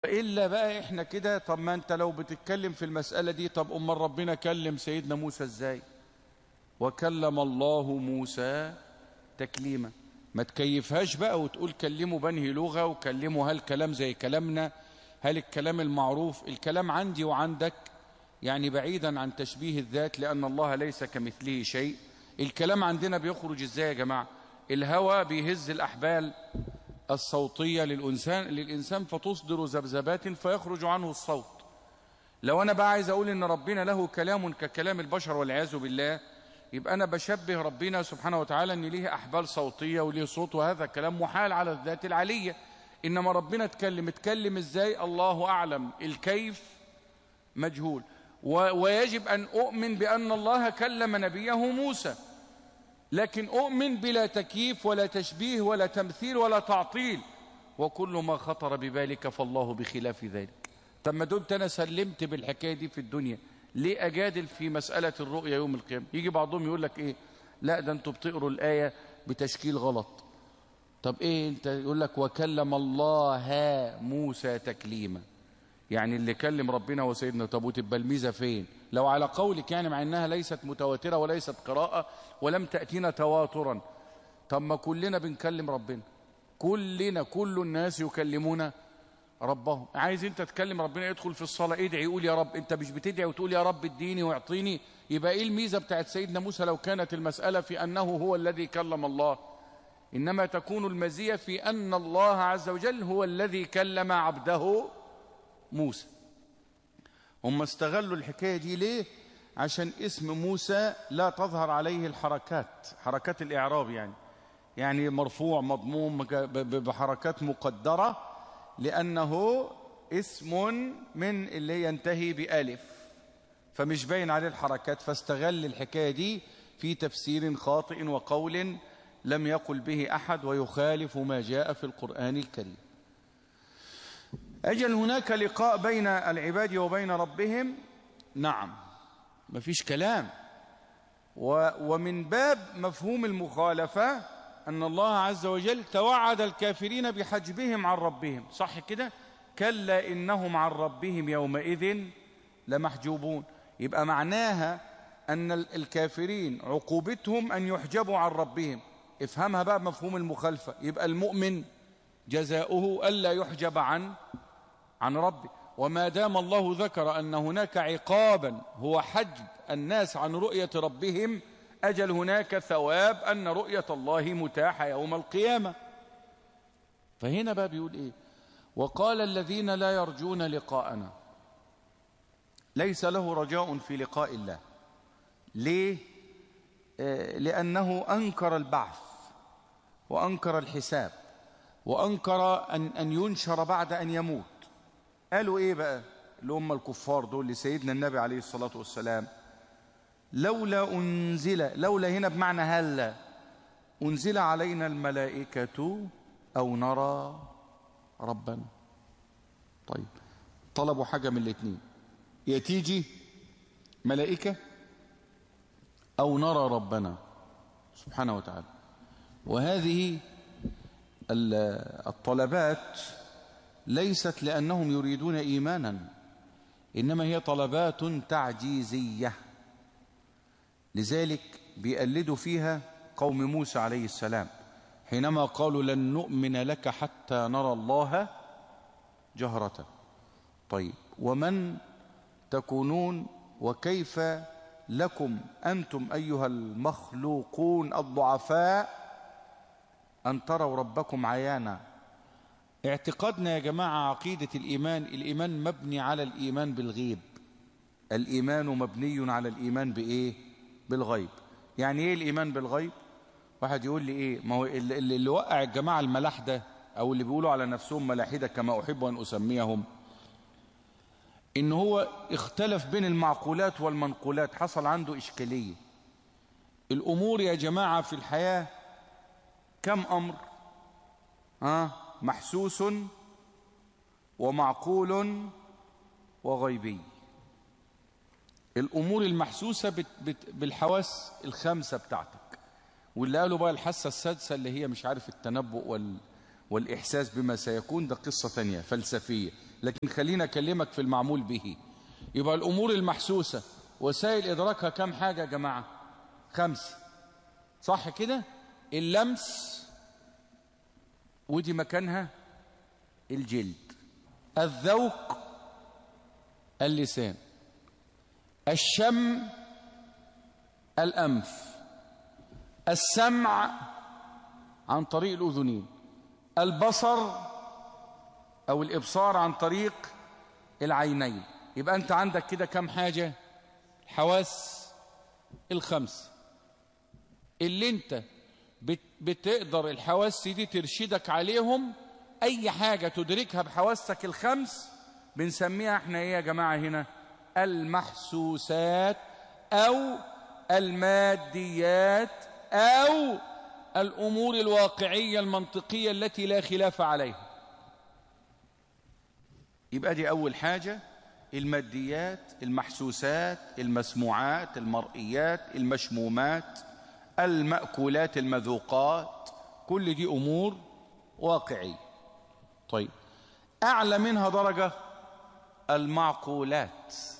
وإلا بقى إحنا كده طب ما أنت لو بتتكلم في المسألة دي طب أمال ربنا كلم سيدنا موسى إزاي وكلم الله موسى تكليما ما تكيفهاش بقى وتقول كلموا بنهي لغة وكلموا هل كلام زي كلامنا هل الكلام المعروف الكلام عندي وعندك يعني بعيدا عن تشبيه الذات لأن الله ليس كمثله شيء الكلام عندنا بيخرج ازاي يا جماعة الهوى بيهز الأحبال الصوتية للإنسان, للإنسان فتصدر ذبذبات فيخرج عنه الصوت لو أنا بقى عايز أقول إن ربنا له كلام ككلام البشر والعياذ بالله يبقى أنا بشبه ربنا سبحانه وتعالى أن ليه أحبال صوتية وليه صوت وهذا كلام محال على الذات العلية إنما ربنا اتكلم اتكلم إزاي الله أعلم الكيف مجهول ويجب أن أؤمن بأن الله كلم نبيه موسى لكن أؤمن بلا تكييف ولا تشبيه ولا تمثيل ولا تعطيل وكل ما خطر ببالك فالله بخلاف ذلك طب ما دمت أنا سلمت بالحكاية دي في الدنيا ليه أجادل في مسألة الرؤية يوم القيامة يجي بعضهم يقول لك إيه لا ده أنتوا بتقروا الآية بتشكيل غلط طب إيه أنت يقول لك وكلم الله موسى تكليما يعني اللي كلم ربنا هو سيدنا طب وتبقى الميزه فين لو على قولك يعني مع انها ليست متواتره وليست قراءه ولم تاتينا تواترا طب ما كلنا بنكلم ربنا كلنا كل الناس يكلمون ربهم عايز انت تكلم ربنا يدخل في الصلاه ادعي يقول يا رب انت مش بتدعي وتقول يا رب اديني واعطيني يبقى ايه الميزه بتاعت سيدنا موسى لو كانت المساله في انه هو الذي كلم الله انما تكون المزيه في ان الله عز وجل هو الذي كلم عبده موسى هم استغلوا الحكاية دي ليه عشان اسم موسى لا تظهر عليه الحركات حركات الإعراب يعني يعني مرفوع مضموم بحركات مقدرة لأنه اسم من اللي ينتهي بألف فمش باين عليه الحركات فاستغل الحكاية دي في تفسير خاطئ وقول لم يقل به أحد ويخالف ما جاء في القرآن الكريم أجل هناك لقاء بين العباد وبين ربهم نعم ما فيش كلام و ومن باب مفهوم المخالفة أن الله عز وجل توعد الكافرين بحجبهم عن ربهم صح كده كلا إنهم عن ربهم يومئذ لمحجوبون يبقى معناها أن الكافرين عقوبتهم أن يحجبوا عن ربهم افهمها بقى مفهوم المخالفة يبقى المؤمن جزاؤه ألا يحجب عن عن ربه وما دام الله ذكر أن هناك عقابا هو حجب الناس عن رؤية ربهم أجل هناك ثواب أن رؤية الله متاحة يوم القيامة فهنا بقى بيقول إيه وقال الذين لا يرجون لقاءنا ليس له رجاء في لقاء الله ليه آه لأنه أنكر البعث وأنكر الحساب وأنكر أن, أن ينشر بعد أن يموت قالوا إيه بقى اللي هم الكفار دول لسيدنا النبي عليه الصلاة والسلام لولا أنزل لولا هنا بمعنى هلا أنزل علينا الملائكة أو نرى ربنا طيب طلبوا حاجة من الاثنين يا تيجي ملائكة أو نرى ربنا سبحانه وتعالى وهذه الطلبات ليست لأنهم يريدون إيمانا إنما هي طلبات تعجيزية لذلك بيقلدوا فيها قوم موسى عليه السلام حينما قالوا لن نؤمن لك حتى نرى الله جهرة طيب ومن تكونون وكيف لكم أنتم أيها المخلوقون الضعفاء أن تروا ربكم عيانا اعتقادنا يا جماعة عقيدة الإيمان الإيمان مبني على الإيمان بالغيب الإيمان مبني على الإيمان بإيه بالغيب يعني إيه الإيمان بالغيب واحد يقول لي إيه ما هو اللي, اللي وقع الجماعة الملاحدة أو اللي بيقولوا على نفسهم ملاحدة كما أحب أن أسميهم إن هو اختلف بين المعقولات والمنقولات حصل عنده إشكالية الأمور يا جماعة في الحياة كم أمر ها محسوس ومعقول وغيبي الأمور المحسوسة بت بت بالحواس الخمسة بتاعتك واللي قالوا بقى الحاسة السادسة اللي هي مش عارف التنبؤ وال والإحساس بما سيكون ده قصة تانية فلسفية لكن خلينا أكلمك في المعمول به يبقى الأمور المحسوسة وسائل إدراكها كم حاجة يا جماعة خمسة صح كده اللمس ودي مكانها الجلد الذوق اللسان الشم الأنف السمع عن طريق الأذنين البصر أو الإبصار عن طريق العينين يبقى أنت عندك كده كم حاجة حواس الخمس اللي أنت بت بتقدر الحواس دي ترشدك عليهم أي حاجة تدركها بحواسك الخمس بنسميها احنا ايه يا جماعة هنا المحسوسات أو الماديات أو الأمور الواقعية المنطقية التي لا خلاف عليها يبقى دي أول حاجة الماديات المحسوسات المسموعات المرئيات المشمومات المأكولات المذوقات كل دي أمور واقعية طيب أعلى منها درجة المعقولات